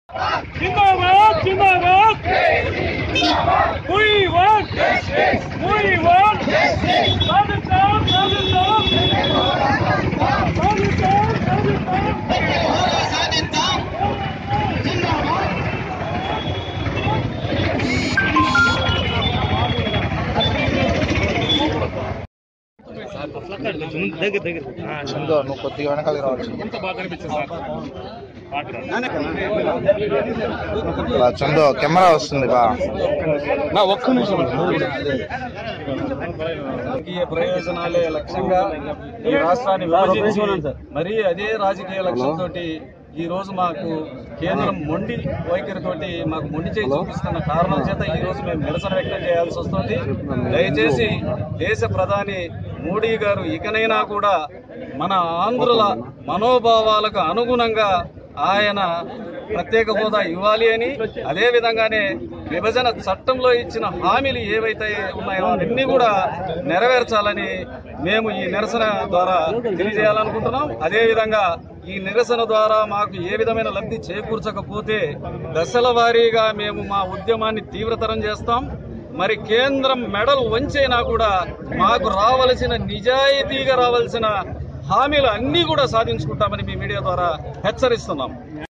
Zindabad Zindabad We want We want సాధిస్తాం సాధిస్తాం సాధిస్తాం సాధిస్తాం చందో నువ్వు కొద్దిగా వెనకాలకి రావచ్చు బా, చందో కెమెరా వస్తుంది బా నా ఒక్క నిమిషం రాజకీయ ప్రయోజనాలే లక్ష్యంగా ఈ రాష్ట్రాన్ని విభజించి మరి అదే రాజకీయ లక్ష్యంతో ఈ రోజు మాకు కేంద్రం మొండి వైఖరితోటి మాకు మొండి చేయి చూపిస్తున్న కారణం చేత ఈ రోజు మేము నిరసన వ్యక్తం చేయాల్సి వస్తుంది దయచేసి దేశ ప్రధాని మోడీ గారు ఇకనైనా కూడా మన ఆంధ్రుల మనోభావాలకు అనుగుణంగా ఆయన ప్రత్యేక హోదా ఇవ్వాలి అని అదే విధంగానే విభజన చట్టంలో ఇచ్చిన హామీలు ఏవైతే ఉన్నాయో అవన్నీ కూడా నెరవేర్చాలని మేము ఈ నిరసన ద్వారా తెలియజేయాలనుకుంటున్నాం అదే విధంగా ఈ నిరసన ద్వారా మాకు ఏ విధమైన లబ్ధి చేకూర్చకపోతే దశల వారీగా మేము మా ఉద్యమాన్ని తీవ్రతరం చేస్తాం మరి కేంద్రం మెడల్ వంచైనా కూడా మాకు రావలసిన నిజాయితీగా రావాల్సిన హామీలు అన్నీ కూడా సాధించుకుంటామని మీ మీడియా ద్వారా హెచ్చరిస్తున్నాం